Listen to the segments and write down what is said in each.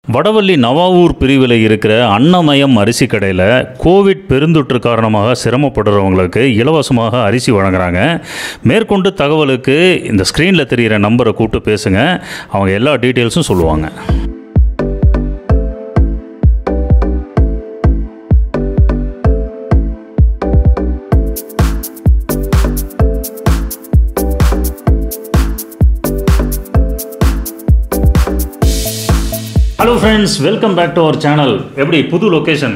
வடவள்ளி நவாவூர் பிரிவில் இருக்கிற அன்னமயம் அரிசி கடையில் கோவிட் பெருந்தொற்று காரணமாக சிரமப்படுறவங்களுக்கு இலவசமாக அரிசி வழங்குறாங்க மேற்கொண்டு தகவலுக்கு இந்த ஸ்க்ரீனில் தெரிகிற நம்பரை கூப்பிட்டு பேசுங்க அவங்க எல்லா டீட்டெயில்ஸும் சொல்லுவாங்க hello friends welcome back to our channel எப்படி புது லொக்கேஷன்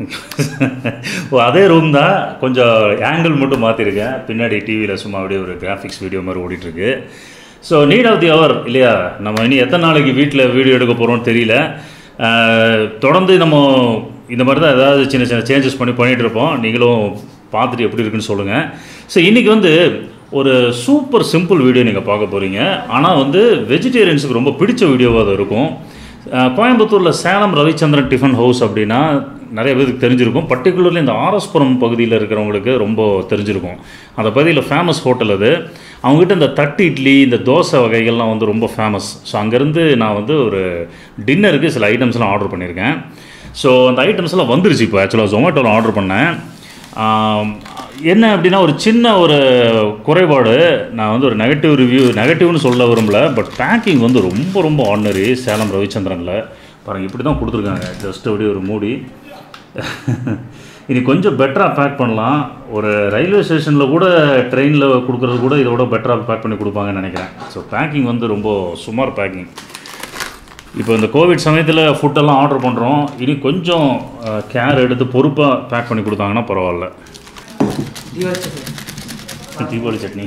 அதே ரூம் தான் கொஞ்சம் ஆங்கிள் மட்டும் மாற்றிருக்கேன் பின்னாடி டிவியில் சும்மா அப்படியே ஒரு கிராஃபிக்ஸ் வீடியோ மாதிரி ஓடிட்டுருக்கு so need of the hour இல்லையா நம்ம இனி எத்தனை நாளைக்கு வீட்டில் வீடியோ எடுக்க போகிறோம்னு தெரியல அஹ், தொடர்ந்து நம்ம இந்த மாதிரி தான் ஏதாவது சின்ன சின்ன சேஞ்சஸ் பண்ணி பண்ணிகிட்டு இருப்போம் நீங்களும் பார்த்துட்டு எப்படி இருக்குன்னு சொல்லுங்கள் ஸோ இன்றைக்கி வந்து ஒரு சூப்பர் சிம்பிள் வீடியோ நீங்கள் பார்க்க போகிறீங்க ஆனால் வந்து வெஜிடேரியன்ஸுக்கு ரொம்ப பிடிச்ச வீடியோவாக அது இருக்கும் அஹ் கோயம்புத்தூரில் சேலம் ரவிச்சந்திரன் டிஃபன் ஹவுஸ் அப்படின்னா நிறைய பேருக்கு தெரிஞ்சிருக்கும் பர்டிகுலர்லி இந்த ஆர்எஸ்புரம் பகுதியில் இருக்கிறவங்களுக்கு ரொம்ப தெரிஞ்சிருக்கும் அந்த பகுதியில் ஃபேமஸ் ஹோட்டல் அது அவங்ககிட்ட இந்த தட்டு இட்லி இந்த தோசை வகைகள்லாம் வந்து ரொம்ப ஃபேமஸ் ஸோ அங்கேருந்து நான் வந்து ஒரு டின்னருக்கு சில ஐட்டம்ஸ்லாம் ஆர்டர் பண்ணியிருக்கேன் ஸோ அந்த ஐட்டம்ஸ்லாம் வந்துருச்சு இப்போ ஆக்சுவலாக ஜொமேட்டோவில் ஆர்டர் பண்ணேன் ஆம், என்ன அப்படின்னா ஒரு சின்ன ஒரு குறைபாடு நான் வந்து ஒரு நெகட்டிவ் ரிவ்யூ நெகட்டிவ்னு சொல்ல விரும்பல பட் பேக்கிங் வந்து ரொம்ப ரொம்ப ஆர்டினரி சேலம் ரவிச்சந்திரனில் பாருங்கள் இப்படி தான் கொடுத்துருக்காங்க ஜஸ்ட் அப்படியே ஒரு மூடி இனி கொஞ்சம் பெட்டராக பேக் பண்ணலாம் ஒரு ரயில்வே ஸ்டேஷனில் கூட ட்ரெயினில் கொடுக்குறது கூட இதோட பெட்டராக பேக் பண்ணி கொடுப்பாங்கன்னு நினைக்கிறேன் ஸோ பேக்கிங் வந்து ரொம்ப சுமார் பேக்கிங் இப்போ இந்த கோவிட் சமயத்தில் ஃபுட்டெல்லாம் ஆர்டர் பண்ணுறோம் இனி கொஞ்சம் கேர் எடுத்து பொறுப்பாக பேக் பண்ணி கொடுத்தாங்கன்னா பரவாயில்ல தீபாவளி சட்னி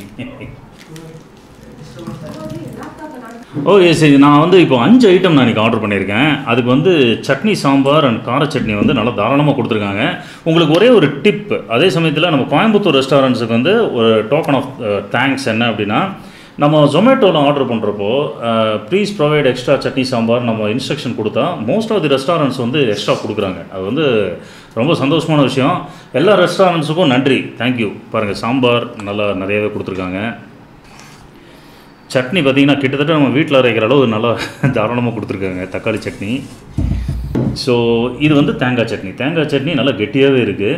ஓ எஸ் நான் வந்து இப்போ அஞ்சு ஐட்டம் நான் இன்றைக்கி ஆர்டர் பண்ணியிருக்கேன் அதுக்கு வந்து சட்னி சாம்பார் அண்ட் கார சட்னி வந்து நல்லா தாராளமாக கொடுத்துருக்காங்க உங்களுக்கு ஒரே ஒரு டிப் அதே சமயத்தில் நம்ம கோயம்புத்தூர் ரெஸ்டாரண்ட்ஸுக்கு வந்து ஒரு டோக்கன் ஆஃப் தேங்க்ஸ் என்ன அப்படின்னா நம்ம ஜொமேட்டோவில் ஆர்டர் பண்ணுறப்போ please provide extra chutney sambar நம்ம இன்ஸ்ட்ரக்ஷன் கொடுத்தா மோஸ்ட் ஆஃப் தி ரெஸ்டாரண்ட்ஸ் வந்து எக்ஸ்ட்ரா கொடுக்குறாங்க அது வந்து ரொம்ப சந்தோஷமான விஷயம் எல்லா ரெஸ்டாரண்ட்ஸுக்கும் நன்றி தேங்க்யூ பாருங்கள் சாம்பார் நல்லா நிறையவே கொடுத்துருக்காங்க சட்னி பார்த்தீங்கன்னா கிட்டத்தட்ட நம்ம வீட்டில் அரைக்கிற அளவு நல்லா தாராளமாக கொடுத்துருக்காங்க தக்காளி சட்னி ஸோ இது வந்து தேங்காய் சட்னி தேங்காய் சட்னி நல்லா கெட்டியாகவே இருக்குது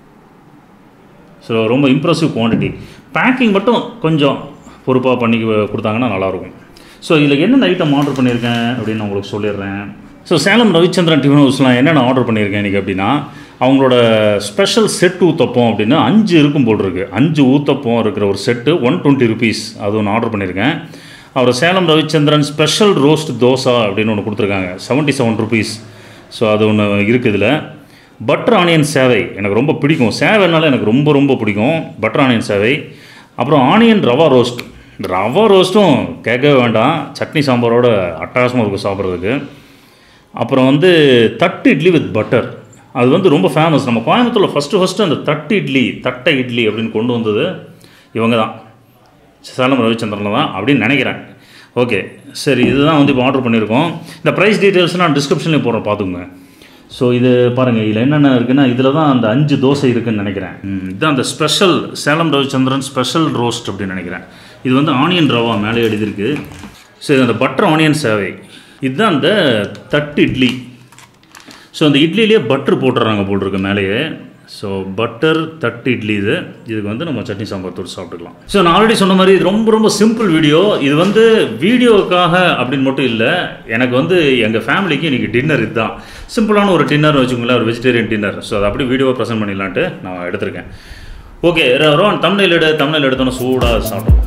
ஸோ ரொம்ப இம்ப்ரெசிவ் குவாண்டிட்டி பேக்கிங் மட்டும் கொஞ்சம் பொறுப்பாக பண்ணி கொடுத்தாங்கன்னா நல்லாயிருக்கும் ஸோ இதில் என்னென்ன ஐட்டம் ஆர்டர் பண்ணியிருக்கேன் அப்படின்னு நான் உங்களுக்கு சொல்லிடுறேன் ஸோ சேலம் ரவிச்சந்திரன் டிஃபன் ஹவுஸ்லாம் என்னென்ன ஆர்டர் பண்ணியிருக்கேன் இன்றைக்கி அப்படின்னா அவங்களோட ஸ்பெஷல் செட் ஊத்தப்பம் அப்படின்னு அஞ்சு இருக்கும் போல் இருக்கு அஞ்சு ஊத்தப்பம் இருக்கிற ஒரு செட்டு ஒன் டுவெண்ட்டி ருபீஸ் அது ஒன்று ஆர்டர் பண்ணியிருக்கேன் அவர் சேலம் ரவிச்சந்திரன் ஸ்பெஷல் ரோஸ்ட் தோசா அப்படின்னு ஒன்று கொடுத்துருக்காங்க செவன்ட்டி செவன் ருபீஸ் ஸோ அது ஒன்று இருக்குது இதில் பட்டர் ஆனியன் சேவை எனக்கு ரொம்ப பிடிக்கும் சேவைனால எனக்கு ரொம்ப ரொம்ப பிடிக்கும் பட்டர் ஆனியன் சேவை அப்புறம் ஆனியன் ரவா ரோஸ்ட் இந்த ரவா ரோஸ்ட்டும் கேட்கவே வேண்டாம் சட்னி சாம்பாரோட அட்டகாசமாக இருக்கும் சாப்பிட்றதுக்கு அப்புறம் வந்து தட்டு இட்லி வித் பட்டர் அது வந்து ரொம்ப ஃபேமஸ் நம்ம கோயம்புத்தூரில் ஃபஸ்ட்டு ஃபஸ்ட்டு அந்த தட்டு இட்லி தட்டை இட்லி அப்படின்னு கொண்டு வந்தது இவங்க தான் சேலம் ரவிச்சந்திரனில் தான் அப்படின்னு நினைக்கிறேன் ஓகே சரி இதுதான் வந்து இப்போ ஆர்டர் பண்ணியிருக்கோம் இந்த ப்ரைஸ் டீட்டெயில்ஸ் நான் டிஸ்கிரிப்ஷன்லேயும் போடுறேன் பார்த்துக்குங்க ஸோ இது பாருங்கள் இதில் என்னென்ன இருக்குன்னா இதில் தான் அந்த அஞ்சு தோசை இருக்குன்னு நினைக்கிறேன் ம், இதுதான் அந்த special Salem Ravichandran special roast அப்படின்னு நினைக்கிறேன் இது வந்து ஆனியன் ரவா மேலே எழுதியிருக்கு சரி அந்த பட்டர் ஆனியன் சேவை இதுதான் அந்த தட்டு இட்லி ஸோ அந்த இட்லிலேயே பட்டர் போட்டுறாங்க போல் இருக்கு மேலேயே ஸோ பட்டர் தட்டு இட்லி இது இதுக்கு வந்து நம்ம சட்னி சாம்பார் தொட்டு சாப்பிட்டுக்கலாம் ஸோ நான் ஆல்ரெடி சொன்ன மாதிரி இது ரொம்ப ரொம்ப சிம்பிள் வீடியோ இது வந்து வீடியோக்காக அப்படின்னு மட்டும் இல்லை எனக்கு வந்து எங்கள் ஃபேமிலிக்கு இன்றைக்கி டின்னர் இதுதான் சிம்பிளான ஒரு டின்னர் வச்சுக்கோங்களேன் ஒரு வெஜிடேரியன் டின்னர் ஸோ அதை அப்படியே வீடியோவை ப்ரெசென்ட் பண்ணிடலான்ட்டு நான் எடுத்திருக்கேன் ஓகே ரோன் தமிழில் எடு தமிழில் எடுத்தோன்னே சூடாக சாப்பிடலாம்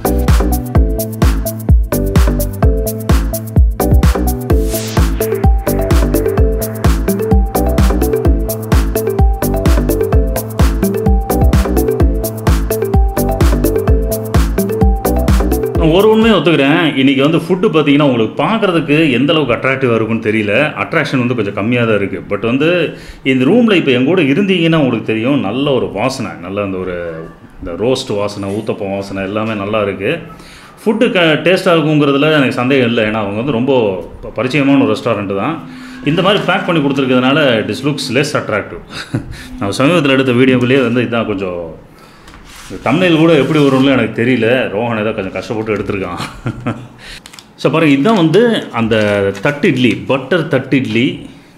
ஒரு உண்மையை ஒத்துக்கிறேன் இன்றைக்கி வந்து ஃபுட்டு பார்த்தீங்கன்னா உங்களுக்கு பார்க்குறதுக்கு எந்த அளவுக்கு அட்ராக்டிவாக இருக்கும்னு தெரியல அட்ராக்ஷன் வந்து கொஞ்சம் கம்மியாக தான் இருக்குது பட் வந்து இந்த ரூமில் இப்போ எங்கூட இருந்தீங்கன்னா உங்களுக்கு தெரியும் நல்ல ஒரு வாசனை நல்ல அந்த ஒரு இந்த ரோஸ்ட் வாசனை ஊத்தப்பம் வாசனை எல்லாமே நல்லா இருக்குது ஃபுட்டு க டேஸ்ட்டாக இருக்குங்கிறதுல எனக்கு சந்தேகம் இல்லை ஏன்னா அவங்க வந்து ரொம்ப ப- பரிச்சயமான ஒரு ரெஸ்டாரண்ட்டு தான் இந்த மாதிரி பேக் பண்ணி கொடுத்துருக்கிறதுனால டிஸ் லுக்ஸ் லெஸ் அட்ராக்டிவ் நான் சமீபத்தில் எடுத்த வீடியோக்குள்ளேயே வந்து இதான் கொஞ்சம் தமிழில் கூட எப்படி வரும்னு எனக்கு தெரியல ரோஹன் ஏதோ கொஞ்சம் கஷ்டப்பட்டு எடுத்திருக்கான் ஸோ பாருங்க இதுதான் வந்து அந்த தட்டு இட்லி பட்டர் தட்டு இட்லி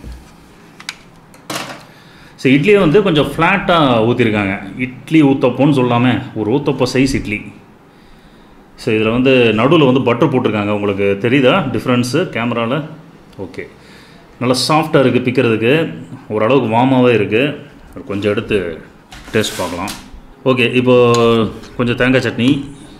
ஸோ இட்லியை வந்து கொஞ்சம் ஃப்ளாட்டாக ஊற்றிருக்காங்க இட்லி ஊத்தப்போன்னு சொல்லாமல் ஒரு ஊத்தப்போ சைஸ் இட்லி ஸோ இதில் வந்து நடுவில் வந்து பட்டர் போட்டிருக்காங்க உங்களுக்கு தெரியுதா டிஃப்ரென்ஸு கேமராவில் ஓகே நல்லா சாஃப்டாக இருக்குது பிக்கிறதுக்கு ஓரளவுக்கு வார்மாகவே இருக்குது கொஞ்சம் எடுத்து டேஸ்ட் பார்க்கலாம் ஓகே இப்போது கொஞ்சம் தேங்காய் சட்னி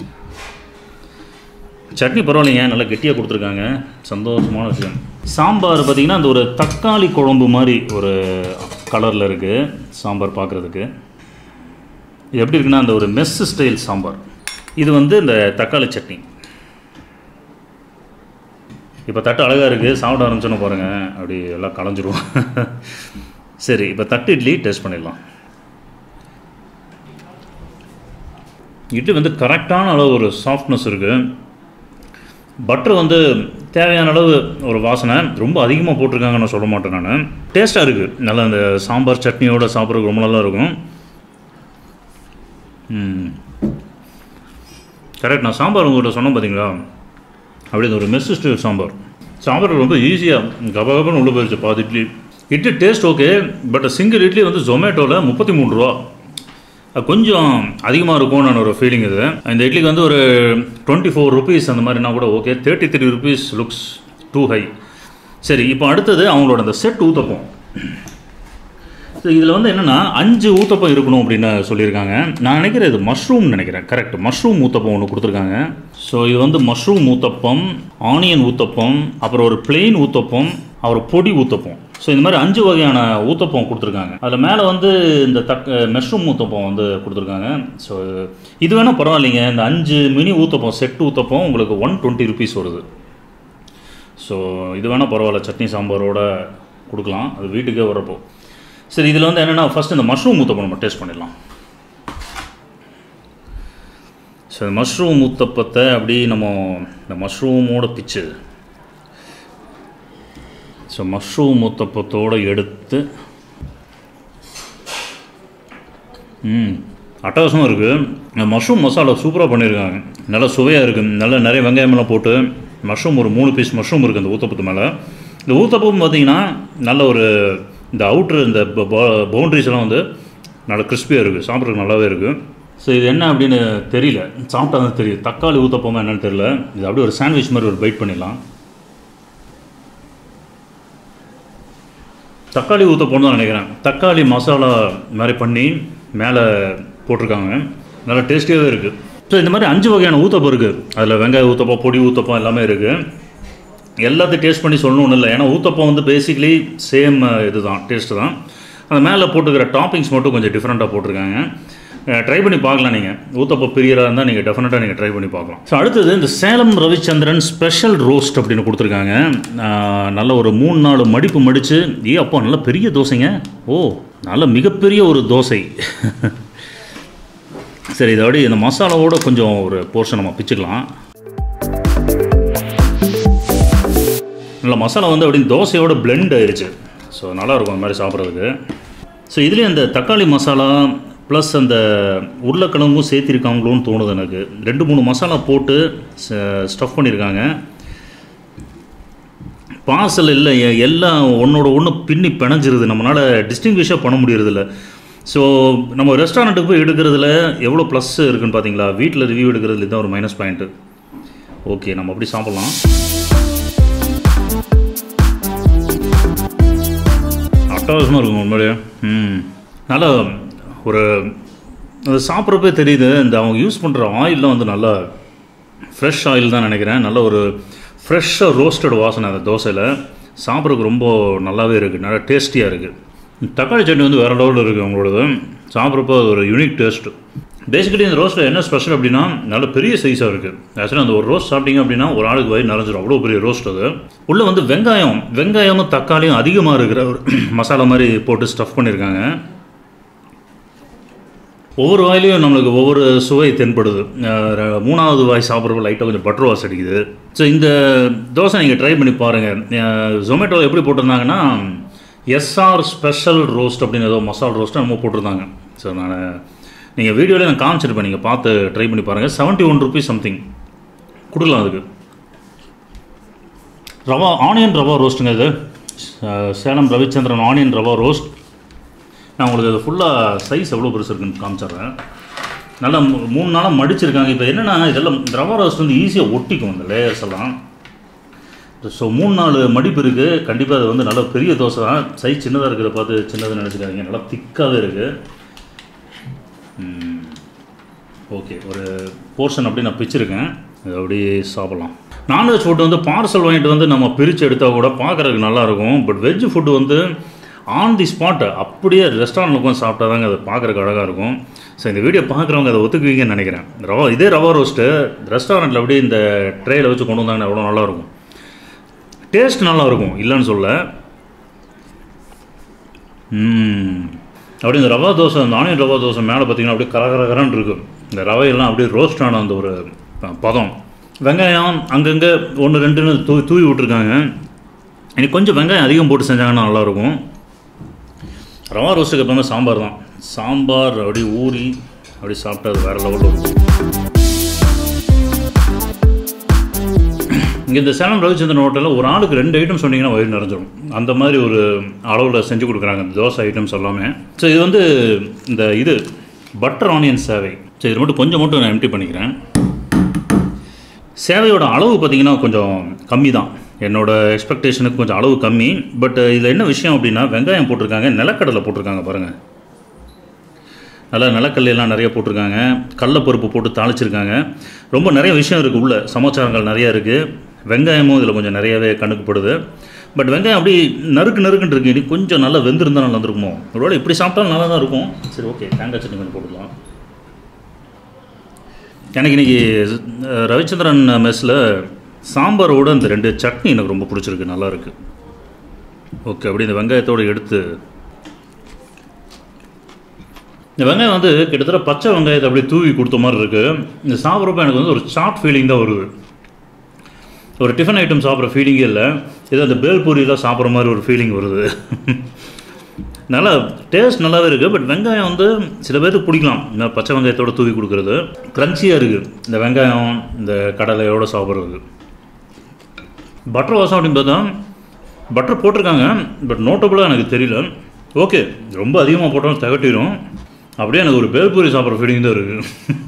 சட்னி பரவாயில்லைங்க நல்லா கெட்டியாக கொடுத்துருக்காங்க சந்தோஷமான விஷயம் சாம்பார் பார்த்திங்கன்னா அந்த ஒரு தக்காளி குழம்பு மாதிரி ஒரு கலரில் இருக்குது சாம்பார் பார்க்குறதுக்கு இது எப்படி இருக்குன்னா அந்த ஒரு மெஸ் ஸ்டைல் சாம்பார் இது வந்து இந்த தக்காளி சட்னி இப்போ தட்டு அழகாக இருக்குது சாப்பிட ஆரம்பிச்சோன்னு பாருங்கள் அப்படி எல்லாம் களைஞ்சிரும் சரி இப்போ தட்டு இட்லி டேஸ்ட் பண்ணிடலாம் இட்லி வந்து கரெக்டான அளவு ஒரு சாஃப்ட்னஸ் இருக்குது பட்டர் வந்து தேவையான அளவு ஒரு வாசனை ரொம்ப அதிகமாக போட்டிருக்காங்கன்னு நான் சொல்ல மாட்டேன் நான் டேஸ்ட்டாக இருக்குது நல்லா அந்த சாம்பார் சட்னியோட சாப்பிட்றதுக்கு ரொம்ப நல்லா இருக்கும் ம் கரெக்ட் நான் சாம்பார் உங்கள்கிட்ட சொன்னேன் பார்த்தீங்களா அப்படி இந்த ஒரு மெஸ் ஸ்டைல் சாம்பார் சாம்பார் ரொம்ப ஈஸியாக கபகபன்னு உள்ள போயிடுச்சு பாதி idli idli taste okay but single idli வந்து ஜொமேட்டோவில் முப்பத்தி மூணு ரூபா அது கொஞ்சம் அதிகமாக இருக்கும்னு ஒரு ஃபீலிங் இது இந்த இட்லிக்கு வந்து ஒரு டுவெண்ட்டி ஃபோர் ருபீஸ் அந்த மாதிரினா கூட okay thirty three rupees looks too high சரி இப்போ அடுத்தது அவங்களோட அந்த செட் ஊத்தப்பம் ஸோ இதில் வந்து என்னென்னா அஞ்சு ஊத்தப்பம் இருக்கணும் அப்படின்னு சொல்லியிருக்காங்க நான் நினைக்கிறேன் இது மஷ்ரூம் நினைக்கிறேன் கரெக்ட் மஷ்ரூம் ஊத்தப்பம் ஒன்று கொடுத்துருக்காங்க ஸோ இது வந்து மஷ்ரூம் ஊத்தப்பம் ஆனியன் ஊத்தப்பம் அப்புறம் ஒரு பிளெயின் ஊத்தப்பம் அப்புறம் பொடி ஊத்தப்பம் ஸோ இந்த மாதிரி அஞ்சு வகையான ஊத்தப்பம் கொடுத்துருக்காங்க அதில் மேலே வந்து இந்த தக் மெஷ்ரூம் ஊத்தப்பம் வந்து கொடுத்துருக்காங்க ஸோ இது வேணால் பரவாயில்லைங்க இந்த அஞ்சு மினி ஊத்தப்பம் செட் ஊத்தப்பம் உங்களுக்கு ஒன் டுவெண்ட்டி ருபீஸ் வருது ஸோ இது வேணால் பரவாயில்ல சட்னி சாம்பாரோட கொடுக்கலாம் அது வீட்டுக்கே வரப்போ சரி இதில் வந்து என்னென்னா ஃபஸ்ட் இந்த மஷ்ரூம் ஊத்தப்பம் நம்ம டேஸ்ட் பண்ணிடலாம் ஸோ இந்த மஷ்ரூம் ஊத்தப்பத்தை அப்படி நம்ம இந்த மஷ்ரூமோட பிச்சு ஸோ மஷ்ரூம் ஊத்தப்பத்தோடு எடுத்து ம் அட்டகாசமாக இருக்குது இந்த மஷ்ரூம் மசாலா சூப்பராக பண்ணியிருக்காங்க நல்லா சுவையாக இருக்குது நல்லா நிறைய வெங்காயமெல்லாம் போட்டு மஷ்ரூம் ஒரு மூணு பீஸ் மஷ்ரூம் இருக்குது இந்த ஊத்தப்பத்து மேலே இந்த ஊத்தப்பம் பார்த்தீங்கன்னா நல்ல ஒரு இந்த அவுட்ரு இந்த பவுண்ட்ரிஸ் எல்லாம் வந்து நல்லா கிறிஸ்பியாக இருக்குது சாப்பிட்றதுக்கு நல்லாவே இருக்குது ஸோ இது என்ன அப்படின்னு தெரியல சாப்பிட்டா தான் தெரியும் தக்காளி ஊத்தப்பமா என்னன்னு தெரியல இது அப்படியே ஒரு சாண்ட்விச் மாதிரி ஒரு பைட் பண்ணிடலாம் தக்காளி ஊற்றப்போன்னு தான் நினைக்கிறேன் தக்காளி மசாலா மாதிரி பண்ணி மேலே போட்டிருக்காங்க நல்லா டேஸ்டியாகவே இருக்குது ஸோ இந்த மாதிரி அஞ்சு வகையான ஊத்தப்பம் இருக்குது அதில் வெங்காய ஊத்தப்பம் பொடி ஊத்தப்பம் எல்லாமே இருக்குது எல்லாத்தையும் டேஸ்ட் பண்ணி சொல்லணும்னு இல்லை ஏன்னா ஊத்தப்பம் வந்து பேசிக்கலி சேம் இது தான் டேஸ்ட்டு தான் அந்த மேலே போட்டுக்கிற டாப்பிங்ஸ் மட்டும் கொஞ்சம் டிஃப்ரெண்ட்டாக போட்டிருக்காங்க ட்ரை பண்ணி பார்க்கலாம் நீங்கள் ஊத்தப்பம் பிரியராக இருந்தால் நீங்கள் டெஃபினட்டாக நீங்கள் ட்ரை பண்ணி பார்க்கலாம் ஸோ அடுத்தது இந்த சேலம் ரவிச்சந்திரன் ஸ்பெஷல் ரோஸ்ட் அப்படின்னு கொடுத்துருக்காங்க ஆஹ் நல்ல ஒரு மூணு நாலு மடிப்பு மடித்து ஏ அப்பா நல்ல பெரிய தோசைங்க ஓ நல்ல மிகப்பெரிய ஒரு தோசை சரி இதை அப்படியே இந்த மசாலாவோட கொஞ்சம் ஒரு போர்ஷன் நம்ம பிச்சுக்கலாம் நல்ல மசாலா வந்து அப்படியே தோசையோட blend ஆயிருச்சு ஸோ நல்லாயிருக்கும் அந்த மாதிரி சாப்பிட்றதுக்கு ஸோ இதுலேயும் அந்த தக்காளி மசாலா ப்ளஸ் அந்த உருளைக்கிழங்கும் சேர்த்திருக்காங்களோன்னு தோணுது எனக்கு ரெண்டு மூணு மசாலா போட்டு ஸ்டஃப் பண்ணியிருக்காங்க பார்சல் இல்லை எ- எல்லாம் ஒன்றோட ஒன்று பின்னி பிணைஞ்சிருது நம்மளால் டிஸ்டிங்விஷாக பண்ண முடியறதில்ல ஸோ நம்ம ரெஸ்டாரண்ட்டுக்கு போய் எடுக்கிறதுல எவ்வளோ ப்ளஸ் இருக்குன்னு பார்த்தீங்களா வீட்டில் ரிவ்யூ எடுக்கிறதுல இதுதான் ஒரு மைனஸ் பாயிண்ட்டு ஓகே நம்ம அப்படி சாப்பிட்லாம் அட்டகாசமாக இருக்கும் உண்மையிலேயே ம் நல்லா ஒரு அது சாப்பிட்றப்பே தெரியுது இந்த அவங்க யூஸ் பண்ணுற ஆயிலெலாம் வந்து நல்லா ஃப்ரெஷ் ஆயில் தான் நினைக்கிறேன் நல்ல ஒரு ஃப்ரெஷ்ஷாக ரோஸ்டட் வாசனை அந்த தோசையில் சாப்பிட்றதுக்கு ரொம்ப நல்லாவே இருக்குது நல்லா டேஸ்டியாக இருக்குது தக்காளி சட்னி வந்து வேறு லெவலில் இருக்குது அவங்களோடது சாப்பிட்றப்போ அது ஒரு யூனிக் டேஸ்ட்டு பேசிக்கலி இந்த ரோஸ்ட்டில் என்ன ஸ்பெஷல் அப்படின்னா நல்ல பெரிய சைஸாக இருக்குது ஆக்சுவலாக அந்த ஒரு ரோஸ்ட் சாப்பிட்டீங்க அப்படின்னா ஒரு ஆளுக்கு வயிறு நிறைஞ்சிரும் அவ்வளோ பெரிய ரோஸ்ட் அது உள்ளே வந்து வெங்காயம் வெங்காயமும் தக்காளியும் அதிகமாக இருக்கிற ஒரு மசாலா மாதிரி போட்டு ஸ்டஃப் பண்ணியிருக்காங்க ஒவ்வொரு வாயிலையும் நம்மளுக்கு ஒவ்வொரு சுவை தென்படுது அஹ் ர- மூணாவது வாய் சாப்பிட்றப்ப லைட்டாக கொஞ்சம் பட்டர் வாசம் அடிக்குது ஸோ இந்த தோசை நீங்கள் ட்ரை பண்ணி பாருங்கள் ஜொமேட்டோ எப்படி போட்டிருந்தாங்கன்னா எஸ்ஆர் ஸ்பெஷல் ரோஸ்ட் அப்படின்னு ஏதோ மசால் ரோஸ்ட்டு நம்ம போட்டிருந்தாங்க ஸோ நான் நீங்கள் வீடியோவில் நான் காமிச்சிருப்பேன் நீங்கள் பார்த்து ட்ரை பண்ணி பாருங்கள் செவன்ட்டி ஒன் ருபீஸ் சம்திங் கொடுக்கலாம் அதுக்கு ரவா ஆனியன் ரவா ரோஸ்ட்டுங்க இது ah, Salem Ravichandran onion rava roast நான் உங்களுக்கு இது ஃபுல்லாக சைஸ் எவ்வளோ பெருசு இருக்குன்னு காமிச்சிடுறேன் நல்லா மூ- மூணு நாளாக மடிச்சிருக்காங்க இப்போ என்னென்னா இதெல்லாம் இந்த ரவா ரோஸ்ட் வந்து ஈஸியாக ஒட்டிக்கும் இந்த லேயர்ஸ் எல்லாம் ஸோ மூணு நாலு மடிப்பு இருக்குது கண்டிப்பாக அது வந்து நல்ல பெரிய தோசை தான் சைஸ் சின்னதாக இருக்கிறத பார்த்து சின்னதுன்னு நினச்சிக்காதீங்க நல்லா திக்காகவே இருக்குது ஓகே ஒரு போர்ஷன் அப்படி நான் பிச்சிருக்கேன் இது அப்படியே சாப்பிட்லாம் நான்வெஜ் ஃபுட்டு வந்து பார்சல் வாங்கிட்டு வந்து நம்ம பிரித்து எடுத்தால் கூட பார்க்குறதுக்கு நல்லாயிருக்கும் பட் வெஜ் ஃபுட்டு வந்து ஆன் தி ஸ்பாட் அப்படியே ரெஸ்டாரண்ட்டில் உட்காந்து சாப்பிட்டா தாங்க அது பார்க்குறக்கு அழகாக இருக்கும் ஸோ இந்த வீடியோ பார்க்குறவங்க அதை ஒத்துக்குவீங்கன்னு நினைக்கிறேன் ரவா இதே ரவா ரோஸ்ட்டு ரெஸ்டாரண்ட்டில் அப்படியே இந்த ட்ரேயில் வச்சு கொண்டு வந்தாங்கன்னா எவ்வளோ நல்லாயிருக்கும் டேஸ்ட் நல்லா இருக்கும் இல்லைன்னு சொல்ல ம் அப்படியே இந்த ரவா தோசை அந்த ஆனியன் ரவா தோசை மேலே பார்த்தீங்கன்னா அப்படியே கரகரகரன்னு இருக்கும் இந்த ரவையெல்லாம் அப்படியே ரோஸ்ட் ஆன அந்த ஒரு ப- பதம் வெங்காயம் அங்கங்கே ஒன்று ரெண்டுன்னு தூவி தூவி விட்ருக்காங்க எனக்கு கொஞ்சம் வெங்காயம் அதிகம் போட்டு செஞ்சாங்கன்னா நல்லாயிருக்கும் ரவா ரோஸ்ட்டுக்கு எப்பவுமே சாம்பார் தான் சாம்பார் அப்படியே ஊறி அப்படி சாப்பிட்டா அது வேறு லெவலில் இருக்கும் இங்கே இந்த சேலம் ரவிச்சந்திரன் ஹோட்டலில் ஒரு ஆளுக்கு ரெண்டு ஐட்டம் சொன்னீங்கன்னா வயிறு நிறைஞ்சிரும் அந்த மாதிரி ஒரு அளவில் செஞ்சு கொடுக்குறாங்க இந்த தோசை ஐட்டம்ஸ் எல்லாமே ஸோ இது வந்து இந்த இது பட்டர் ஆனியன் சேவை ஸோ இது மட்டும் கொஞ்சம் மட்டும் நான் எம்டி பண்ணிக்கிறேன் சேவையோட அளவு பார்த்தீங்கன்னா கொஞ்சம் கம்மி தான் என்னோட எக்ஸ்பெக்டேஷனுக்கு கொஞ்சம் அளவு கம்மி பட் இதில் என்ன விஷயம் அப்படின்னா வெங்காயம் போட்டிருக்காங்க நிலக்கடலை போட்டிருக்காங்க பாருங்கள் நல்லா நிலக்கல்ல எல்லாம் நிறைய போட்டிருக்காங்க கடலப்பருப்பு போட்டு தாளிச்சிருக்காங்க ரொம்ப நிறைய விஷயம் இருக்குது உள்ள சமாச்சாரங்கள் நிறைய இருக்குது வெங்காயமும் இதில் கொஞ்சம் நிறையவே கண்ணுக்கு படுது பட் வெங்காயம் அப்படி நறுக்கு நறுக்குன்னு இருக்கு இனி கொஞ்சம் நல்லா வெந்திருந்தா நல்லா இருந்திருக்குமோ ஒருவேளை இப்படி சாப்பிட்டாலும் நல்லா தான் இருக்கும் சரி ஓகே தேங்காய் சட்னி கொஞ்சம் போட்டுக்கலாம் எனக்கு இன்னைக்கு அஹ், ரவிச்சந்திரன் மெஸ்ஸில் சாம்பாரோட இந்த ரெண்டு சட்னி எனக்கு ரொம்ப பிடிச்சிருக்கு நல்லா இருக்கு ஓகே அப்படி இந்த வெங்காயத்தோடு எடுத்து இந்த வெங்காயம் வந்து கிட்டத்தட்ட பச்சை வெங்காயத்தை அப்படியே தூவி கொடுத்த மாதிரி இருக்குது இந்த சாப்பிட்றப்ப எனக்கு வந்து ஒரு சாட் ஃபீலிங் தான் வருது ஒரு டிஃபன் ஐட்டம் சாப்பிட்ற ஃபீலிங்கே இல்லை ஏதோ அந்த பேல்பூரியெலாம் சாப்பிட்ற மாதிரி ஒரு ஃபீலிங் வருது நல்லா டேஸ்ட் நல்லாவே இருக்குது பட் வெங்காயம் வந்து சில பேருக்கு பிடிக்கலாம் இந்த பச்சை வெங்காயத்தோட தூவி கொடுக்குறது க்ரன்ச்சியாக இருக்குது இந்த வெங்காயம் இந்த கடலையோட சாப்பிட்றது பட்டர் வாசம் அப்படின்னு பார்த்தா பட்டர் போட்டிருக்காங்க பட் நோட்டபுளாக எனக்கு தெரியல ஓகே ரொம்ப அதிகமாக போட்டாலும் திகட்டிடும் அப்படியே எனக்கு ஒரு பேல்பூரி சாப்பிட்ற ஃபீலிங் தான் இருக்குது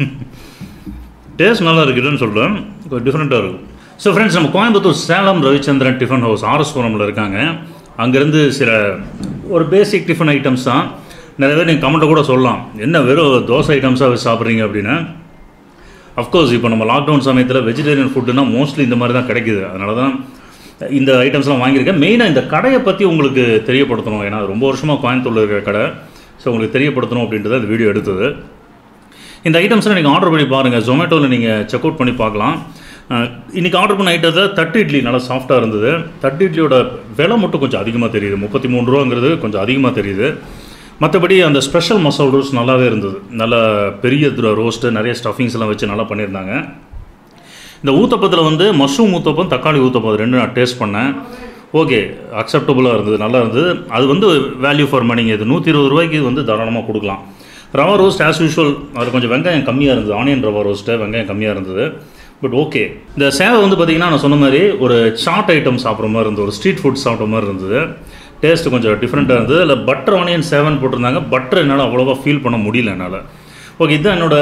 டேஸ்ட் நல்லா இருக்குதுன்னு சொல்கிறேன் கொஞ்சம் டிஃப்ரெண்ட்டாக இருக்கும் ஸோ ஃப்ரெண்ட்ஸ் நம்ம Coimbatore Salem Ravichandran tiffin house RS புரமில் இருக்காங்க அங்கேருந்து சில ஒரு பேசிக் டிஃபன் ஐட்டம்ஸ் தான் நிறைய பேர் நீங்கள் கமெண்ட்டை கூட சொல்லலாம் என்ன வெறும் தோசை ஐட்டம்ஸாக வச்சு சாப்பிட்றீங்க அப்படின்னு அஃப்கோர்ஸ் இப்போ நம்ம லாக்டவுன் சமயத்தில் வெஜிடேரியன் ஃபுட்டுனா மோஸ்ட்லி இந்த மாதிரி தான் கிடைக்குது அதனால தான் இந்த ஐட்டம்ஸ்லாம் வாங்கியிருக்கேன் மெயினாக இந்த கடையை பற்றி உங்களுக்கு தெரியப்படுத்தணும் ஏன்னா அது ரொம்ப வருஷமாக கோயம்புத்தூரில் இருக்கிற கடை ஸோ உங்களுக்கு தெரியப்படுத்தணும் அப்படின்றத இந்த வீடியோ எடுத்தது இந்த ஐட்டம்ஸ்லாம் நீங்கள் ஆர்டர் பண்ணி பாருங்கள் ஜொமேட்டோவில் நீங்கள் செக் அவுட் பண்ணி பார்க்கலாம் அஹ், இன்னைக்கு ஆர்டர் பண்ண ஐட்டத்தை தட்டு இட்லி நல்லா சாஃப்டாக இருந்தது தட்டு இட்லியோட விலை மட்டும் கொஞ்சம் அதிகமாக தெரியுது முப்பத்தி மூணு ரூபாங்கிறது கொஞ்சம் அதிகமாக தெரியுது மற்றபடி அந்த ஸ்பெஷல் மசால் ரோஸ்ட் நல்லாவே இருந்தது நல்லா பெரிய ரோஸ்ட்டு நிறைய ஸ்டஃபிங்ஸ் எல்லாம் வச்சு நல்லா பண்ணியிருந்தாங்க இந்த ஊத்தப்பத்தில் வந்து மஷ்ரூம் ஊத்தப்பம் தக்காளி ஊத்தப்பம் அது ரெண்டும் நான் டேஸ்ட் பண்ணேன் ஓகே அக்செப்டபுளாக இருந்தது நல்லா இருந்தது அது வந்து வேல்யூ ஃபார் மணிங்க இது நூற்றி இருபது ரூபாய்க்கு இது வந்து தாராளமாக கொடுக்கலாம் ரவா ரோஸ்ட் ஆஸ் யூஷுவல் அது கொஞ்சம் வெங்காயம் கம்மியாக இருந்தது ஆனியன் ரவா ரோஸ்ட்டு வெங்காயம் கம்மியாக இருந்தது பட் ஓகே இந்த சேவை வந்து பார்த்திங்கன்னா நான் சொன்ன மாதிரி ஒரு சாட் ஐட்டம் சாப்பிட்ற மாதிரி இருந்தது ஒரு ஸ்ட்ரீட் ஃபுட் சாப்பிட்ற மாதிரி இருந்தது டேஸ்ட் கொஞ்சம் டிஃப்ரெண்ட்டாக இருந்தது இல்லை பட்டர் ஆனியன் சேவன் போட்டிருந்தாங்க பட்டர் என்னால் அவ்வளோவா ஃபீல் பண்ண முடியல என்னால் ஓகே இதுதான் என்னோட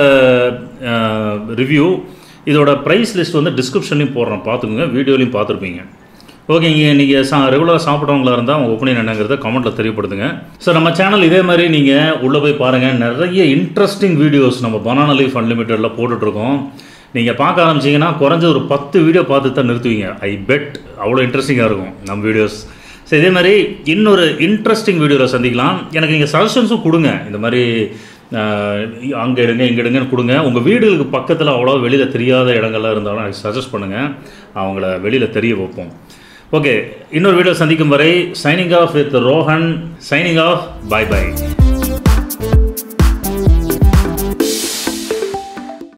ரிவ்யூ இதோட ப்ரைஸ் லிஸ்ட் வந்து டிஸ்கிரிப்ஷன்லையும் போடுறேன் பார்த்துக்குங்க வீடியோலையும் பார்த்துருப்பீங்க ஓகே இங்கே நீங்கள் சா ரெகுலராக சாப்பிட்றவங்களா இருந்தால் உங்கள் ஒப்பீனியன் என்னங்கிறத கமெண்ட்டில் தெரியப்படுத்துங்க ஸோ நம்ம சேனல் இதே மாதிரி நீங்கள் உள்ளே போய் பாருங்கள் நிறைய இன்ட்ரெஸ்டிங் வீடியோஸ் நம்ம பனானா லீஃப் அன்லிமிட்டடில் போட்டுட்ருக்கோம் நீங்கள் பார்க்க ஆரம்பிச்சிங்கன்னா குறைஞ்ச ஒரு பத்து வீடியோ பார்த்து தான் நிறுத்துவீங்க ஐ பெட் அவ்வளோ இன்ட்ரெஸ்டிங்காக இருக்கும் நம்ம வீடியோஸ் ஸோ இதே மாதிரி இன்னொரு இன்ட்ரெஸ்டிங் வீடியோவில் சந்திக்கலாம் எனக்கு நீங்கள் சஜஷன்ஸும் கொடுங்க இந்த மாதிரி அங்கே எடுங்க இங்கே எடுங்கன்னு கொடுங்க உங்கள் வீடுகளுக்கு பக்கத்தில் அவ்வளோ வெளியில் தெரியாத இடங்கள்லாம் இருந்தாலும் எனக்கு சஜஸ்ட் பண்ணுங்கள் அவங்கள வெளியில் தெரிய வைப்போம் ஓகே இன்னொரு வீடியோ சந்திக்கும் வரை signing off with Rohan signing off bye by